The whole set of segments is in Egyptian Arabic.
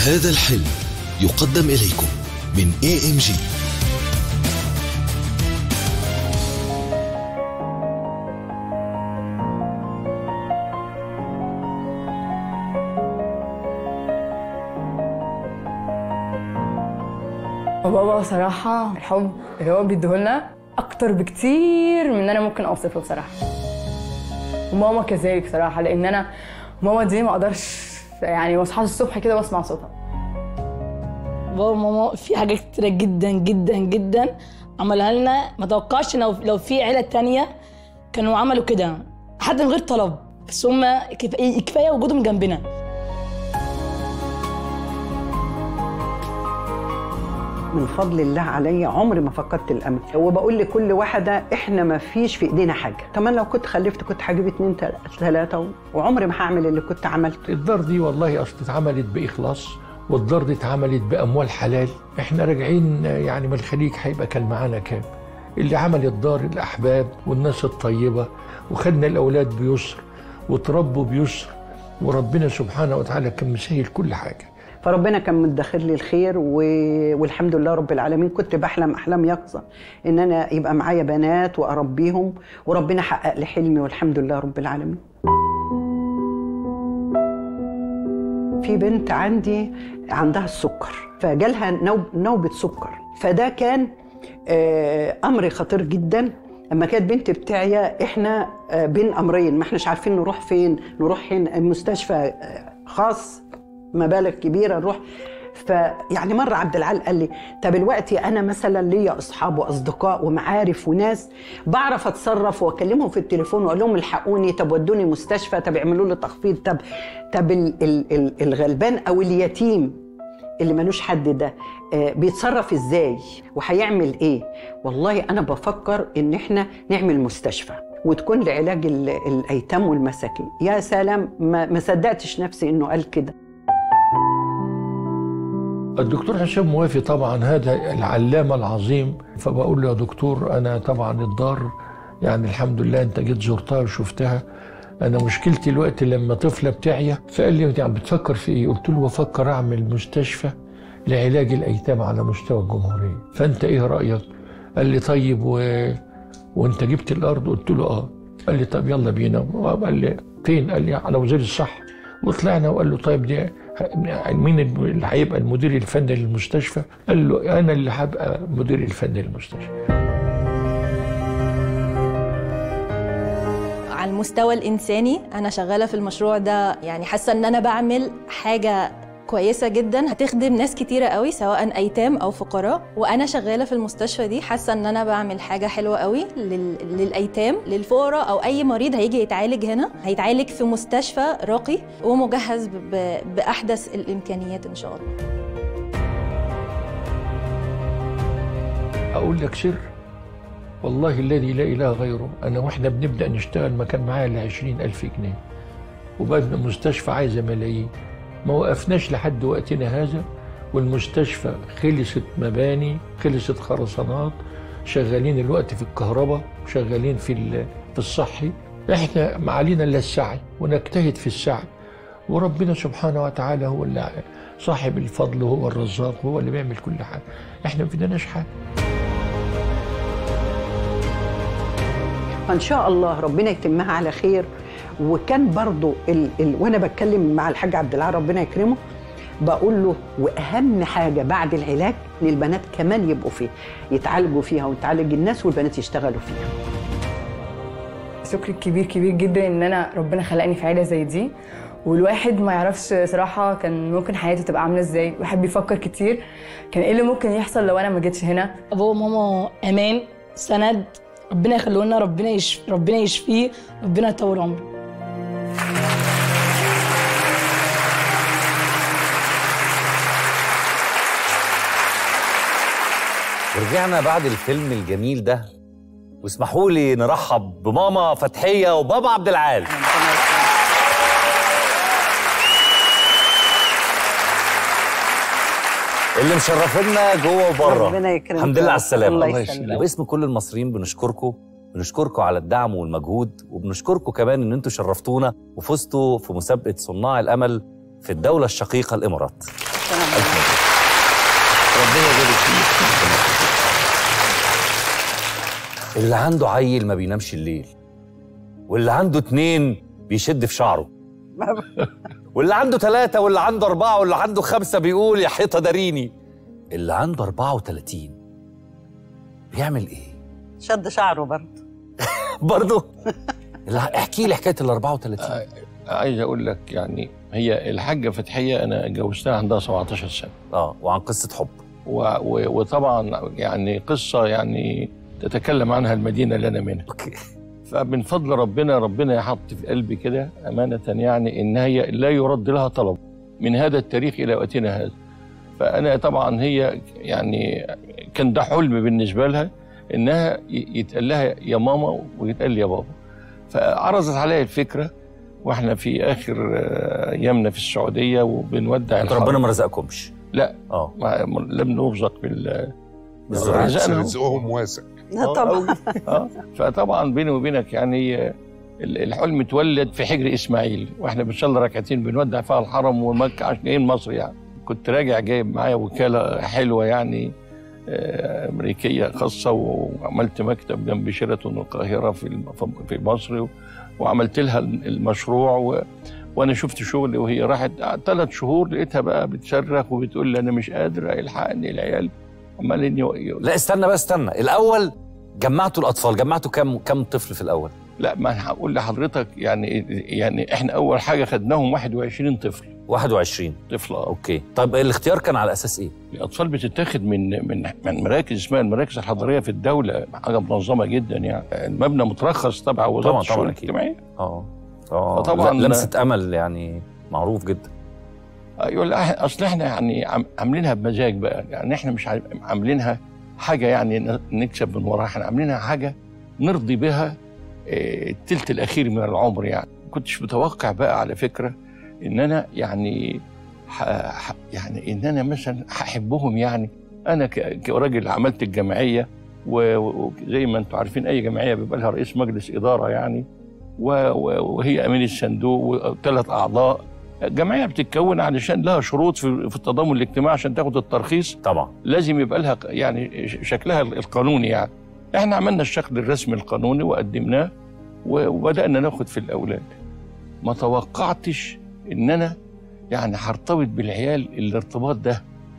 هذا الحلم يقدم إليكم من AMG وبابا صراحة الحب اللي هو بيديهولنا أكتر بكتير من إن أنا ممكن أوصفه بصراحة وماما كذلك صراحة لأن أنا ماما دي ما أقدرش يعني ما أصحاش الصبح كده وأسمع صوتها بابا وماما في حاجات كتيرة جدا جدا جدا عملها لنا ما توقعش لو لو في عيلة تانية كانوا عملوا كده حتى من غير طلب بس هم كفاية كفاية وجودهم جنبنا من فضل الله عليا عمري ما فقدت الامل وبقول لكل واحده احنا ما فيش في ايدينا حاجه كمان لو كنت خلفت كنت هجيب اتنين ثلاثه وعمري ما هعمل اللي كنت عملته الدار دي والله اصل اتعملت باخلاص والدار دي اتعملت باموال حلال احنا راجعين يعني من الخليج هيبقى كان معانا كام اللي عمل الدار الاحباب والناس الطيبه وخدنا الاولاد بيسر وتربوا بيسر وربنا سبحانه وتعالى كان مسهل كل حاجه فربنا كان مدخر لي الخير و... والحمد لله رب العالمين كنت بحلم احلام يقظه ان انا يبقى معايا بنات واربيهم وربنا حقق لي حلمي والحمد لله رب العالمين في بنت عندي عندها السكر فجالها نوب نوبه سكر فده كان آه، امر خطير جدا لما كانت بنتي بتاعي احنا آه، بين امرين ما احناش عارفين نروح فين نروح هنا مستشفى آه، خاص مبالغ كبيره نروح فيعني مره عبد العال قال لي طب دلوقتي انا مثلا ليا اصحاب واصدقاء ومعارف وناس بعرف اتصرف واكلمهم في التليفون واقول لهم الحقوني طب ودوني مستشفى طب اعملوا لي تخفيض طب طب ال ال ال الغلبان او اليتيم اللي ملوش حد ده آه، بيتصرف ازاي وهيعمل ايه والله انا بفكر ان احنا نعمل مستشفى وتكون لعلاج ال- الايتام والمساكين يا سلام ما ما صدقتش نفسي انه قال كده الدكتور حسام موافي طبعا هذا العلامة العظيم فبقول له يا دكتور أنا طبعا الدار يعني الحمد لله أنت جيت زرتها وشفتها أنا مشكلتي الوقت لما طفلة بتعيا فقال لي يعني بتفكر في إيه؟ قلت له بفكر أعمل مستشفى لعلاج الأيتام على مستوى الجمهورية فأنت إيه رأيك؟ قال لي طيب و... وأنت جبت الأرض؟ قلت له آه قال لي طب يلا بينا قال لي فين؟ قال لي على وزير الصحة وطلعنا وقال له طيب دي مين اللي هيبقى المدير الفني للمستشفى؟ قال له انا اللي هبقى مدير الفني للمستشفى. على المستوى الإنساني أنا شغالة في المشروع ده يعني حاسة إن أنا بعمل حاجة كويسة جدا هتخدم ناس كتيرة قوي سواء أيتام أو فقراء وأنا شغالة في المستشفى دي حاسة إن أنا بعمل حاجة حلوة قوي لل... للأيتام للفقراء أو أي مريض هيجي يتعالج هنا هيتعالج في مستشفى راقي ومجهز ب... بأحدث الإمكانيات إن شاء الله اقول لك سر والله الذي لا اله غيره انا واحنا بنبدا نشتغل ما كان معايا الا 20000 جنيه وبقى المستشفى عايزه ملايين ما وقفناش لحد وقتنا هذا والمستشفى خلصت مباني خلصت خرسانات شغالين الوقت في الكهرباء وشغالين في ال- في الصحي احنا ما علينا الا السعي ونجتهد في السعي وربنا سبحانه وتعالى هو اللي صاحب الفضل وهو الرزاق وهو اللي بيعمل كل حاجه احنا ما بدناش حاجه فان شاء الله ربنا يتمها على خير وكان برضو ال... ال... وانا بتكلم مع الحاج عبد العال ربنا يكرمه بقول له واهم حاجه بعد العلاج ان البنات كمان يبقوا فيها يتعالجوا فيها وتعالج الناس والبنات يشتغلوا فيها شكر كبير كبير جدا ان انا ربنا خلقني في عيله زي دي والواحد ما يعرفش صراحه كان ممكن حياته تبقى عامله ازاي الواحد بيفكر كتير كان ايه اللي ممكن يحصل لو انا ما جيتش هنا بابا وماما امان سند ربنا يخليه لنا ربنا يشفي ربنا يشفيه ربنا يطول عمره ورجعنا بعد الفيلم الجميل ده واسمحوا لي نرحب بماما فتحية وبابا عبد العال اللي مشرفينا جوه وبره ربنا يكرمك الحمد لله على السلامة الله يسلمك. وباسم كل المصريين بنشكركم بنشكركم على الدعم والمجهود وبنشكركم كمان ان انتوا شرفتونا وفزتوا في مسابقة صناع الامل في الدولة الشقيقة الامارات سنه ربنا يبارك فيك اللي عنده عيل ما بينامش الليل واللي عنده اتنين بيشد في شعره واللي عنده ثلاثة واللي عنده أربعة واللي عنده خمسة بيقول يا حيطة داريني اللي عنده 34 بيعمل إيه؟ شد شعره برضه برضه لا، احكي لي حكاية ال 34 عايز اقول لك يعني هي الحاجه فتحيه انا اتجوزتها عندها 17 سنه اه وعن قصة حب و و وطبعا يعني قصه يعني تتكلم عنها المدينه اللي انا منها اوكي فمن فضل ربنا ربنا يحط في قلبي كده امانه يعني ان هي لا يرد لها طلب من هذا التاريخ الى وقتنا هذا فانا طبعا هي يعني كان ده حلم بالنسبه لها انها ي- يتقال لها يا ماما ويتقال لي يا بابا فعرضت عليا الفكره واحنا في اخر آه، ايامنا في السعوديه وبنودع انتوا الحرم. ربنا ما رزقكمش لا اه ما لم نرزق بال بالزراعة. رزقنا. رزقهم واسع آه، طبعا أوي. اه فطبعا بيني وبينك يعني آه، ال- الحلم اتولد في حجر اسماعيل واحنا بنصلي ركعتين بنودع فيها الحرم ومكه عشان جايين مصر يعني كنت راجع جايب معايا وكاله حلوه يعني آه، امريكيه خاصه وعملت مكتب جنب شيراتون القاهره في الم- في مصر و- وعملت لها المشروع و وانا شفت شغلي وهي راحت ثلاث شهور لقيتها بقى بتصرخ وبتقول لي انا مش قادره الحقني العيال عمالين يو- يو- لا استنى بس استنى الأول جمعتوا الأطفال جمعتوا كم كم طفل في الأول؟ لا ما أنا هقول لحضرتك يعني يعني احنا اول حاجه خدناهم 21 طفل 21 طفل اه اوكي طب الاختيار كان على اساس ايه؟ الاطفال بتتاخد من من من مراكز اسمها المراكز الحضريه في الدوله حاجه منظمه جدا يعني المبنى مترخص تبع وزاره طبعاً، الشؤون طبعاً أكيد. الاجتماعيه اه اه فطبعاً- لا- لمسه امل يعني معروف جدا ايوه لا اصل احنا يعني عم- عاملينها بمزاج بقى يعني احنا مش عام- عاملينها حاجه يعني ن- نكسب من وراها احنا عاملينها حاجه نرضي بها آه، التلت الاخير من العمر يعني ما كنتش متوقع بقى على فكره ان انا يعني ح... ح... يعني ان انا مثلا هحبهم يعني انا ك... كراجل عملت الجمعيه و- و- وزي ما انتم عارفين اي جمعيه بيبقى لها رئيس مجلس اداره يعني و... و... وهي امين الصندوق وثلاث اعضاء الجمعيه بتتكون علشان لها شروط في في التضامن الاجتماعي عشان تاخد الترخيص طبعا لازم يبقى لها ق- يعني ش- شكلها القانوني يعني احنا عملنا الشكل الرسمي القانوني وقدمناه و- وبدانا ناخد في الاولاد ما توقعتش ان انا يعني هرتبط بالعيال الارتباط ده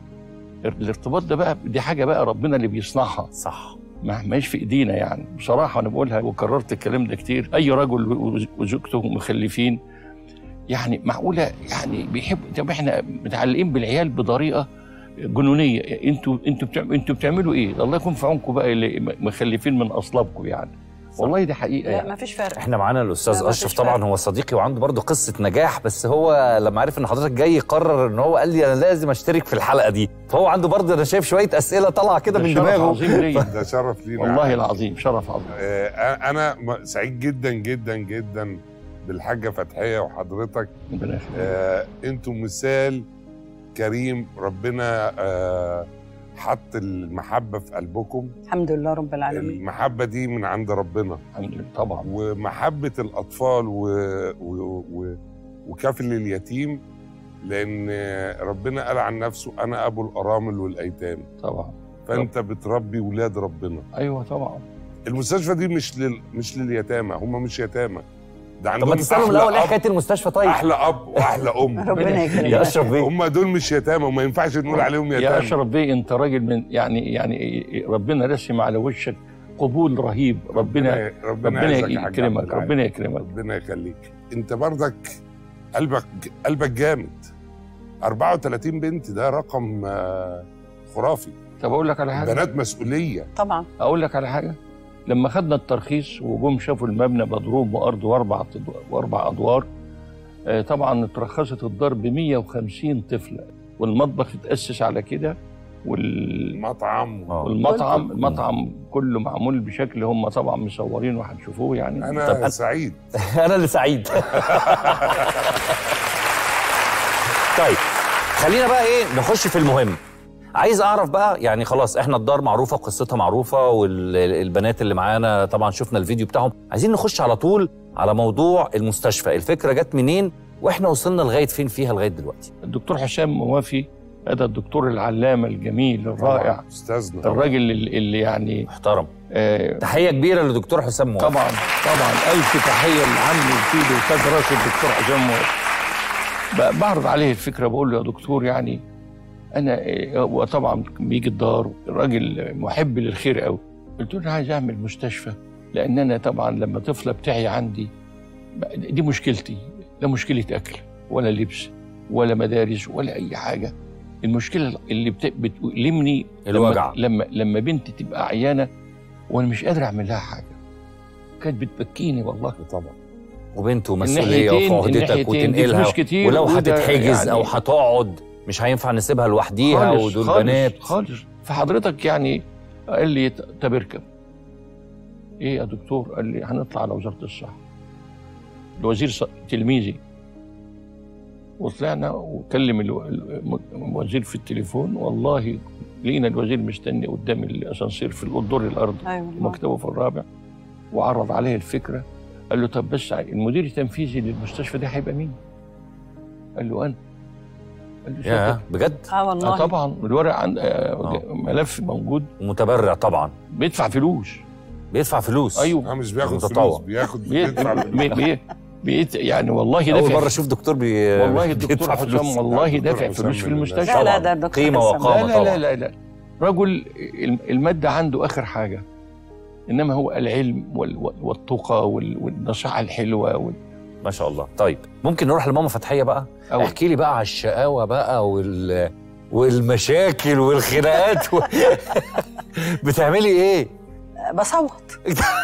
الارتباط ده بقى دي حاجه بقى ربنا اللي بيصنعها صح ما ماش في ايدينا يعني بصراحه انا بقولها وكررت الكلام ده كتير اي رجل وز- وزوجته مخلفين يعني معقوله يعني بيحب طب احنا متعلقين بالعيال بطريقه جنونيه انتوا انتوا بتعم... انتوا بتعملوا ايه؟ الله يكون في عونكم بقى اللي مخلفين من اصلابكم يعني والله دي حقيقه لا يعني. ما فيش فرق احنا معانا لا، الاستاذ ما اشرف فيش طبعا فرق. هو صديقي وعنده برضه قصه نجاح بس هو لما عرف ان حضرتك جاي قرر ان هو قال لي انا لازم اشترك في الحلقه دي فهو عنده برضه انا شايف شويه اسئله طالعه كده ده من شرف دماغه عظيم ليا ده شرف لينا والله يعني. العظيم شرف عظيم آه، انا م- سعيد جدا جدا جدا بالحاجه فتحيه وحضرتك ربنا يخليك. آه، انتم مثال كريم ربنا آه، حط المحبه في قلبكم الحمد لله رب العالمين المحبه دي من عند ربنا الحمد لله طبعا ومحبه الاطفال و... و... و... وكفل اليتيم لان ربنا قال عن نفسه انا ابو الارامل والايتام طبعا فانت بتربي ولاد ربنا ايوه طبعا المستشفى دي مش لل... مش لليتامى هم مش يتامى ده طب عندهم ما تستنوا من أحلى الاول ايه أب- حكايه المستشفى طيب احلى اب واحلى ام ربنا يكرمك يا اشرف بيه هم دول مش يتامى وما ينفعش نقول عليهم يا يتامى اشرف بيه انت راجل من يعني يعني ربنا رسم على وشك قبول رهيب ربنا ربنا ربنا يعزك يا حاج يكرمك عبد العال. ربنا يكرمك ربنا يخليك انت برضك قلبك قلبك جامد 34 بنت ده رقم آه، خرافي طب اقول لك على حاجه بنات مسؤوليه طبعا اقول لك على حاجه لما خدنا الترخيص وجم شافوا المبنى مضروب وارض واربع أدوار- واربع ادوار آه، طبعا اترخصت الدار ب 150 طفل والمطبخ اتاسس على كده وال... المطعم آه. والمطعم المطعم كله معمول بشكل هم طبعا مصورين وهتشوفوه يعني طب انا أنا- سعيد انا اللي سعيد طيب خلينا بقى ايه نخش في المهم عايز اعرف بقى يعني خلاص احنا الدار معروفه قصتها معروفه والبنات اللي معانا طبعا شفنا الفيديو بتاعهم عايزين نخش على طول على موضوع المستشفى الفكره جت منين واحنا وصلنا لغايه فين فيها لغايه دلوقتي الدكتور حسام موافي هذا الدكتور العلامه الجميل الرائع طبعاً، استاذنا طبعاً. الراجل اللي اللي يعني محترم آه تحيه كبيره لدكتور حسام موافق طبعا طبعا الف تحيه لعمي وسيدي وتاج راس الدكتور حسام موافق. ب- بعرض عليه الفكره بقول له يا دكتور يعني انا إيه، هو طبعا بيجي الدار راجل محب للخير قوي قلت له انا عايز اعمل مستشفى لان انا طبعا لما طفله بتعي عندي دي مشكلتي لا مشكله اكل ولا لبس ولا مدارس ولا اي حاجه المشكله اللي بت- بتؤلمني لما- الوجع. لما لما بنتي تبقى عيانه وانا مش قادر اعمل لها حاجه كانت بتبكيني والله طبعا وبنته مسؤوليه الناحيتين- وفي عهدتك الناحيتين دي وتنقلها فلوس كتير ولو وده هتتحجز يعني- او هتقعد مش هينفع نسيبها لوحديها خالص ودول خالص بنات خالص فحضرتك يعني قال لي ط- طب اركب ايه يا دكتور قال لي هنطلع على وزاره الصحه الوزير ص- تلميذي وطلعنا وكلم الو- الم- الوزير في التليفون والله لقينا الوزير مستني قدام الاسانسير في الدور الارضي ايوه مكتبه في الرابع وعرض عليه الفكره قال له طب بس المدير التنفيذي للمستشفى ده هيبقى مين؟ قال له انا قال له يا شكرا. بجد اه آه والله طبعا الورق عند آه آه. ملف موجود متبرع طبعا بيدفع فلوس بيدفع فلوس ايوه اه مش بياخد متطوع. فلوس بياخد بي بيدفع بي بي بيت يعني والله اول دافع مره اشوف دكتور بي والله الدكتور بيدفع حسام فلوس والله الدكتور دافع حسام فلوس في من المستشفى لا لا طبعاً. ده الدكتور قيمة حسام. وقامة. لا طبعاً. لا لا لا رجل الم- المادة عنده آخر حاجة إنما هو العلم وال- وال- والتقى وال- والنصيحة الحلوة وال- ما شاء الله طيب ممكن نروح لماما فتحيه بقى أو احكي لي بقى على الشقاوه بقى وال والمشاكل والخناقات و... بتعملي ايه بصوت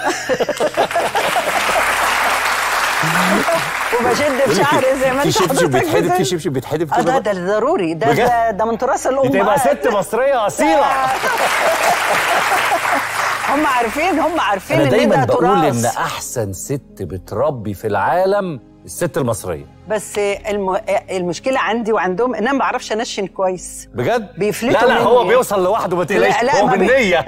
وبشد في شعري زي ما في انت شبشب حضرتك بيتحدف بتقول. في شبشب بيتحدف اه كده ده بقى؟ ده ضروري ده بجد؟ ده, ده من تراث الامه تبقى ست مصريه اصيله هم عارفين هم عارفين انا ان دايما ده بقول ان تراث احسن ست بتربي في العالم الست المصريه بس الم... المشكله عندي وعندهم ان انا ما بعرفش انشن كويس بجد بيفلتوا لا لا هو مني. بيوصل لوحده ما تقلقش لا، لا، هو ما بي- بالنيه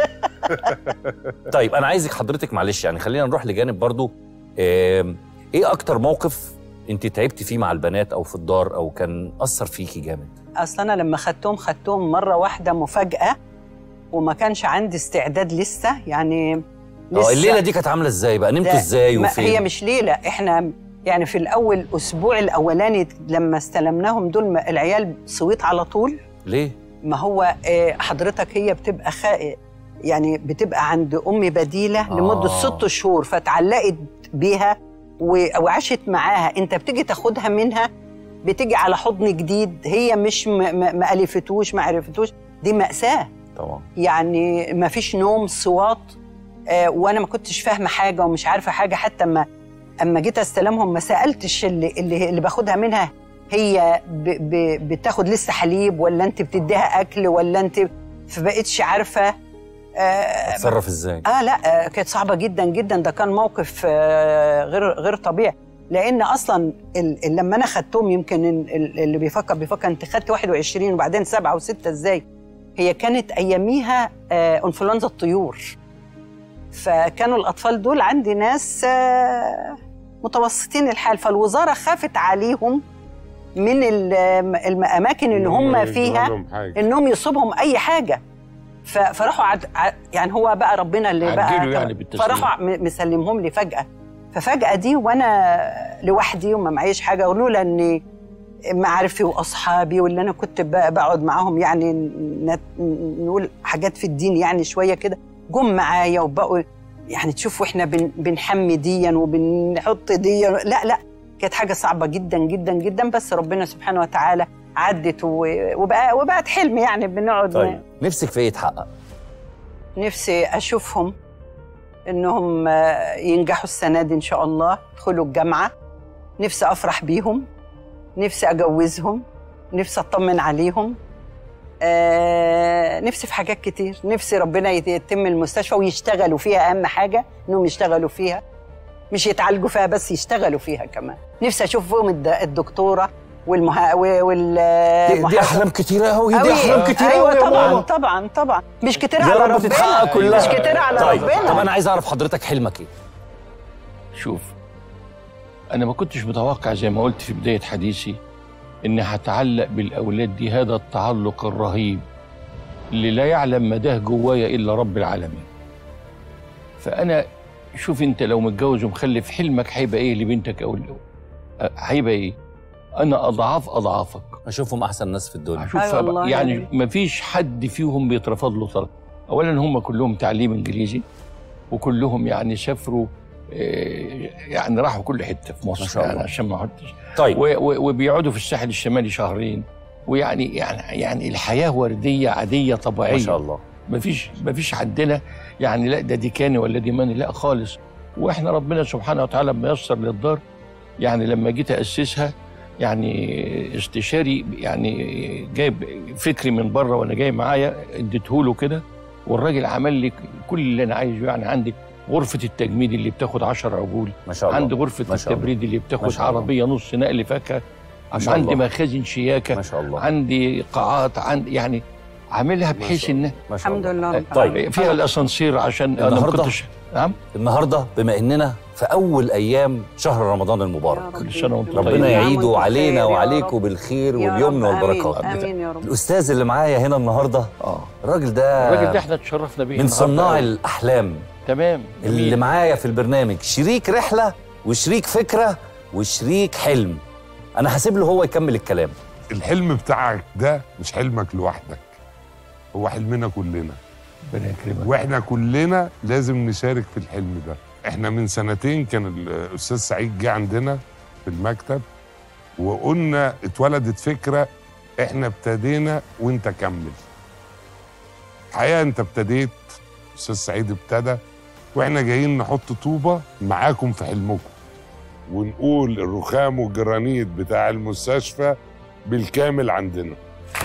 طيب انا عايزك حضرتك معلش يعني خلينا نروح لجانب برضو آم، ايه اكتر موقف انت تعبتي فيه مع البنات او في الدار او كان اثر فيكي جامد اصل انا لما خدتهم خدتهم مره واحده مفاجاه وما كانش عندي استعداد لسه يعني اه الليله دي كانت عامله ازاي بقى نمتوا ده- ازاي ما وفين هي مش ليله احنا يعني في الاول اسبوع الاولاني لما استلمناهم دول ما- العيال صويت على طول ليه ما هو آه، حضرتك هي بتبقى خ... يعني بتبقى عند امي بديله آه. لمده ست شهور فتعلقت بيها و- وعاشت معاها انت بتيجي تاخدها منها بتيجي على حضن جديد هي مش م... م... ما الفتوش ما عرفتوش دي ماساه طبعا يعني ما فيش نوم صوات آه وانا ما كنتش فاهمه حاجه ومش عارفه حاجه حتى اما اما جيت استلمهم ما سالتش اللي اللي, اللي باخدها منها هي ب ب بتاخد لسه حليب ولا انت بتديها اكل ولا انت فبقتش عارفه آه اتصرف ازاي اه لا آه كانت صعبه جدا جدا ده كان موقف آه غير غير طبيعي لان اصلا ال- ال- لما انا خدتهم يمكن ال- ال- اللي بيفكر بيفكر انت خدت 21 وبعدين سبعه وسته ازاي؟ هي كانت اياميها آه انفلونزا الطيور فكانوا الاطفال دول عندي ناس آه متوسطين الحال فالوزاره خافت عليهم من ال- الاماكن اللي هم فيها انهم يصيبهم اي حاجه ف- فراحوا عد... ع- يعني هو بقى ربنا اللي بقى عجلوا يعني بالتسليم. فراحوا م- مسلمهم لي فجاه ففجاه دي وانا لوحدي وما معيش حاجه ولولا اني معارفي واصحابي واللي انا كنت ب- بقعد معاهم يعني ن- نقول حاجات في الدين يعني شويه كده جم معايا وبقوا يعني تشوفوا احنا بن بنحمي ديا وبنحط ديا لا لا كانت حاجه صعبه جدا جدا جدا بس ربنا سبحانه وتعالى عدت و- وبقى وبقت حلم يعني بنقعد طيب نفسك في ايه يتحقق نفسي اشوفهم انهم آه، ينجحوا السنه دي ان شاء الله يدخلوا الجامعه نفسي افرح بيهم نفسي اجوزهم نفسي اطمن عليهم آه، نفسي في حاجات كتير نفسي ربنا يت- يتم المستشفى ويشتغلوا فيها اهم حاجه انهم يشتغلوا فيها مش يتعالجوا فيها بس يشتغلوا فيها كمان نفسي اشوف فيهم الد- الدكتوره والمها وال دي, دي احلام كتيره قوي دي أوي. احلام كتيره ايوه قوي يا طبعا ماما طبعا طبعا مش كتير يا على رب ربنا تتحقق كلها مش كتير على طيب ربنا طب انا عايز اعرف حضرتك حلمك ايه شوف انا ما كنتش متوقع زي ما قلت في بدايه حديثي إني هتعلق بالأولاد دي هذا التعلق الرهيب اللي لا يعلم مداه جوايا إلا رب العالمين فأنا شوف أنت لو متجوز ومخلف حلمك هيبقى إيه لبنتك أو ل- أه، هيبقى إيه أنا أضعاف أضعافك اشوفهم احسن ناس في الدنيا هشوف أيوة والله يعني يعني. مفيش حد فيهم بيترفض له طلب اولا هم كلهم تعليم انجليزي وكلهم يعني سافروا آه، يعني راحوا كل حته في ما مصر شاء يعني الله. عشان ما احطش طيب و- و- وبيقعدوا في الساحل الشمالي شهرين ويعني يعني يعني الحياه ورديه عاديه طبيعيه ما شاء الله مفيش مفيش عندنا يعني لا ده دي كاني ولا دي ماني لا خالص واحنا ربنا سبحانه وتعالى ميسر للدار يعني لما جيت اسسها يعني استشاري يعني جايب فكري من بره وانا جاي معايا اديته له كده والراجل عمل لي كل اللي انا عايزه يعني عندي غرفه التجميد اللي بتاخد 10 عجول ما شاء الله عندي غرفه ما شاء الله. التبريد اللي ما بتاخد شاء الله. عربيه نص نقل فاكهه ما شاء عندي الله. مخازن شياكه ما شاء الله عندي قاعات عندي يعني عاملها بحيث شاء ان ما شاء الحمد الله لله رب طيب. العالمين. فيها الاسانسير عشان انا ما النهاردة؟ كنتش نعم النهارده بما اننا في اول ايام شهر رمضان يا المبارك رب. كل سنة وانتم ربنا طيبين. يعيده وانتم علينا بخير يا وعليكم رب. بالخير يا واليمن رب. والبركات امين امين يا رب الاستاذ اللي معايا هنا النهارده اه الراجل ده الراجل ده احنا اتشرفنا بيه من النهاردة صناع أوي. الاحلام تمام اللي جميل. معايا في البرنامج شريك رحله وشريك فكره وشريك حلم انا هسيب له هو يكمل الكلام الحلم بتاعك ده مش حلمك لوحدك هو حلمنا كلنا ربنا يكرمك واحنا كلنا لازم نشارك في الحلم ده احنا من سنتين كان الاستاذ سعيد جه عندنا في المكتب وقلنا اتولدت فكره احنا ابتدينا وانت كمل الحقيقه انت ابتديت استاذ سعيد ابتدى واحنا جايين نحط طوبه معاكم في حلمكم ونقول الرخام والجرانيت بتاع المستشفى بالكامل عندنا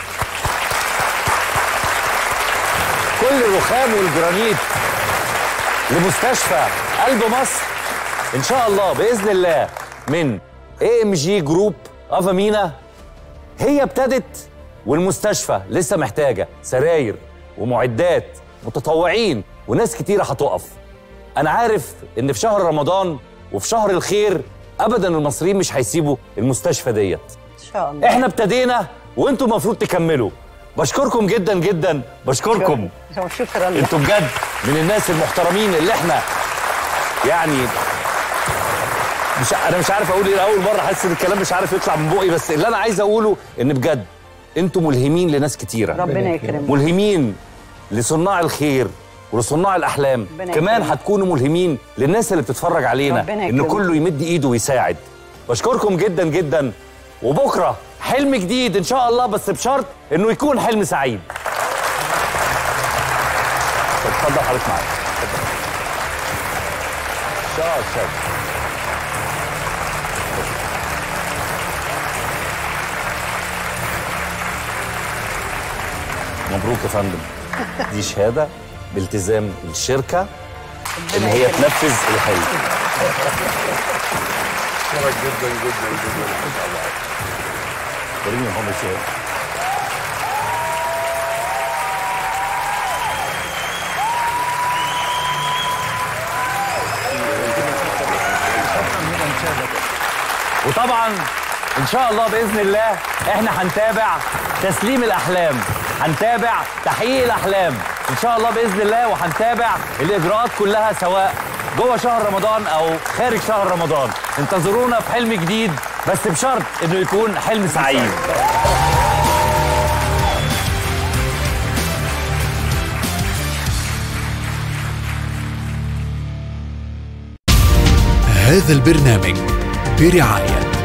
كل الرخام والجرانيت لمستشفى قلب مصر ان شاء الله باذن الله من اي ام جي جروب افامينا هي ابتدت والمستشفى لسه محتاجه سراير ومعدات متطوعين وناس كتيره هتقف انا عارف ان في شهر رمضان وفي شهر الخير ابدا المصريين مش هيسيبوا المستشفى ديت ان شاء الله احنا ابتدينا وانتم المفروض تكملوا بشكركم جدا جدا بشكركم شكرا شكرا لك. انتوا بجد من الناس المحترمين اللي احنا يعني مش انا مش عارف اقول ايه اول مره حاسس ان الكلام مش عارف يطلع من بقي بس اللي انا عايز اقوله ان بجد انتوا ملهمين لناس كتيره ربنا يكرمك ملهمين لصناع الخير ولصناع الاحلام ربنا كمان يكرمك. هتكونوا ملهمين للناس اللي بتتفرج علينا ربنا ان يكرمك. كله يمد ايده ويساعد بشكركم جدا جدا وبكره حلم جديد ان شاء الله بس بشرط انه يكون حلم سعيد اتفضل حضرتك معايا اتفضل. شاط شاط مبروك يا فندم دي شهاده بالتزام الشركه ان هي تنفذ الحلم شكرا جدا جدا جدا وريني يا محمد شهاده وطبعا ان شاء الله باذن الله احنا هنتابع تسليم الاحلام هنتابع تحقيق الاحلام ان شاء الله باذن الله وهنتابع الاجراءات كلها سواء جوه شهر رمضان او خارج شهر رمضان انتظرونا في حلم جديد بس بشرط انه يكون حلم سعيد هذا البرنامج برعاية